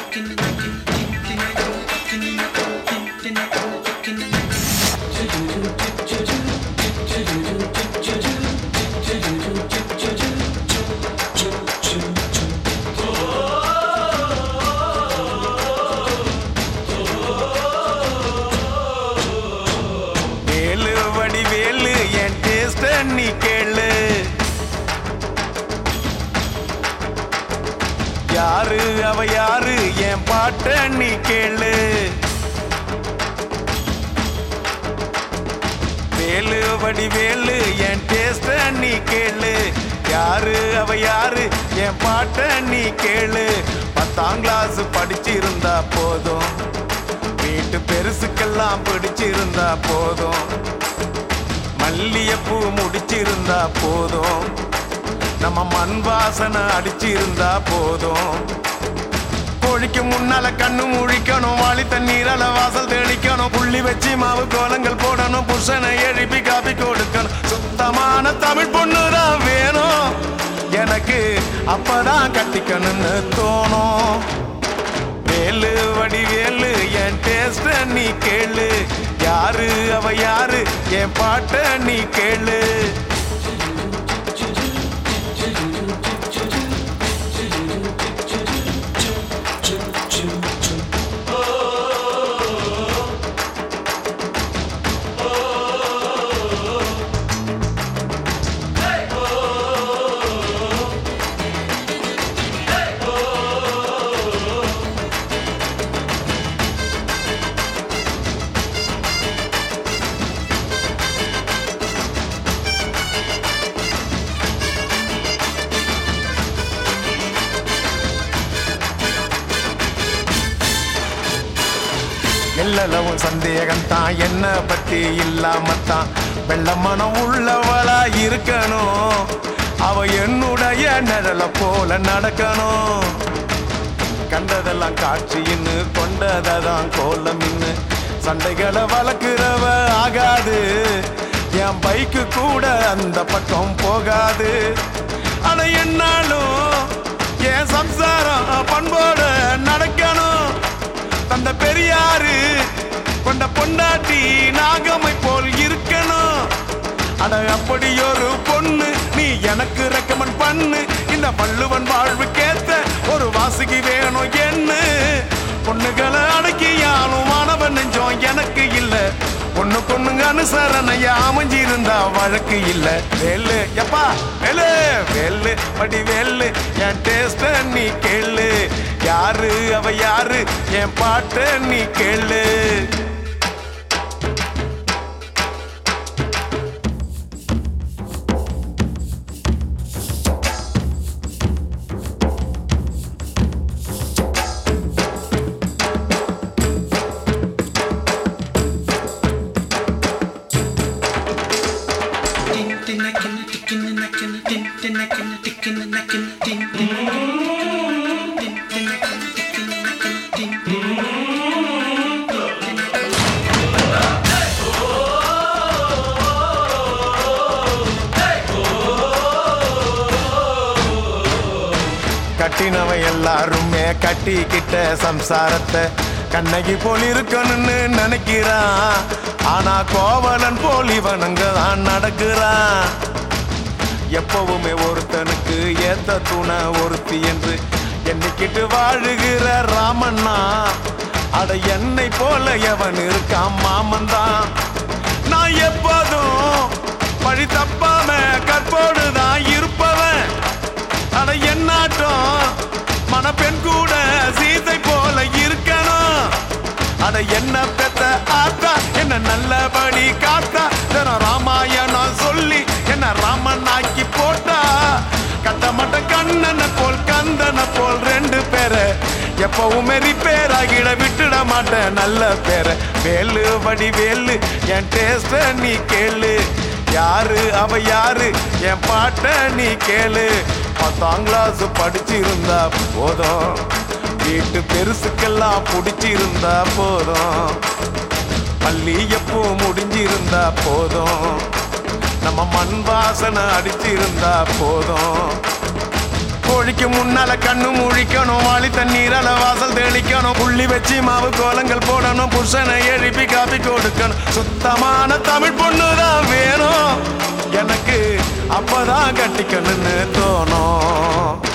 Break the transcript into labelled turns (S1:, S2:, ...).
S1: வேலு வடி வேலு என் டேஸ்ட நீ கேளு யாரு அவ யாரு என் பாட்ட நீ கேளு வேலு வடி வேலு என் டேஸ்ட நீ கேளு யாரு அவ யாரு என் பாட்ட நீ கேளு பத்தாம் கிளாஸ் படிச்சிருந்தா போதும் வீட்டு பெருசுக்கெல்லாம் பிடிச்சிருந்தா போதும் மல்லியப்பூ முடிச்சிருந்தா போதும் நம்ம மண் வாசனை அடிச்சிருந்தா போதும் கோழிக்கு முன்னால கண்ணு முழிக்கணும் வாளி தண்ணீரால வாசல் தெளிக்கணும் புள்ளி வச்சு மாவு கோலங்கள் போடணும் புருஷனை எழுப்பி காப்பி கொடுக்கணும் சுத்தமான தமிழ் பொண்ணுதான் வேணும் எனக்கு அப்பதான் கட்டிக்கணும்னு தோணும் வேலு வடி வேலு என் டேஸ்ட நீ கேளு யாரு அவ யாரு என் பாட்ட நீ கேளு எல்லளவும் சந்தேகம் தான் என்ன பத்தி இல்லாமத்தான் வெள்ள மனம் உள்ளவளா இருக்கணும் அவ என்னுடைய நிழல போல நடக்கணும் கண்டதெல்லாம் காட்சின்னு கொண்டதான் கோலமின்னு சண்டைகளை வளர்க்கிறவ ஆகாது என் பைக்கு கூட அந்த பக்கம் போகாது ஆனா என்னாலும் என் சம்சாரம் பண்போட நடக்கணும் தந்த பெரியாரு கொண்ட பொண்டாட்டி நாகமை போல் இருக்கணும் அட அப்படி ஒரு பொண்ணு நீ எனக்கு ரெக்கமெண்ட் பண்ணு இந்த வள்ளுவன் வாழ்வுக்கேத்த ஒரு வாசுகி வேணும் என்ன பொண்ணுகளை அடக்கியாலும் மாணவன் நெஞ்சம் எனக்கு இல்ல பொண்ணு பொண்ணுங்க அனுசரணையா அமைஞ்சிருந்தா வழக்கு இல்ல வேலு எப்பா வேலு வேலு படி வேலு என் டேஸ்ட நீ கேளு யாரு அவ யாரு என் பாட்ட நீ கேளு கட்டினவ எல்லாருமே கட்டிக்கிட்ட சம்சாரத்தை கண்ணகி போல் இருக்கணும்னு நினைக்கிறான் ஆனா கோவலன் போல் இவனுங்க தான் நடக்கிறான் எப்பவுமே ஒருத்தனுக்கு ஏத்த துணை ஒருத்தி என்று எண்ணிக்கிட்டு வாழுகிற ராமண்ணா அட என்னை போல எவன் இருக்கான் மாமன் தான் நான் எப்போதும் பழி தப்பாம கற்போடு தான் இருப்பவன் அட என்னாட்டம் மணப்பெண் கூட சீதை போல இருக்கணும் அட என்ன பெத்த ஆத்தா என்ன நல்லபடி காத்தா தினம் ராமாயணம் சொல்லி என்ன ராமன் ஆக்கி போட்டா கட்டமட்ட கண்ணனை போல் கந்தனை போல் ரெண்டு பேரை எப்பவுமே ரிப்பேர் ஆகிட விட்டுட மாட்டேன் நல்ல பேரை வேலு வடி வேலு என் டேஸ்ட நீ கேளு யாரு அவ யாரு என் பாட்ட நீ கேளு பத்தாம் கிளாஸ் படிச்சிருந்தா போதும் வீட்டு பெருசுக்கெல்லாம் பிடிச்சிருந்தா போதும் பள்ளி எப்போ முடிஞ்சிருந்தா போதும் நம்ம மண் வாசனை அடிச்சிருந்தா போதும் கோழி கோழிக்கு முன்னால கண்ணு முழிக்கணும் வாளி தண்ணீரால வாசல் தெளிக்கணும் புள்ளி வச்சு மாவு கோலங்கள் போடணும் புருஷனை எழுப்பி காப்பி கொடுக்கணும் சுத்தமான தமிழ் பொண்ணுதான் வேணும் எனக்கு அப்பதான் கட்டிக்கணும்னு தோணும்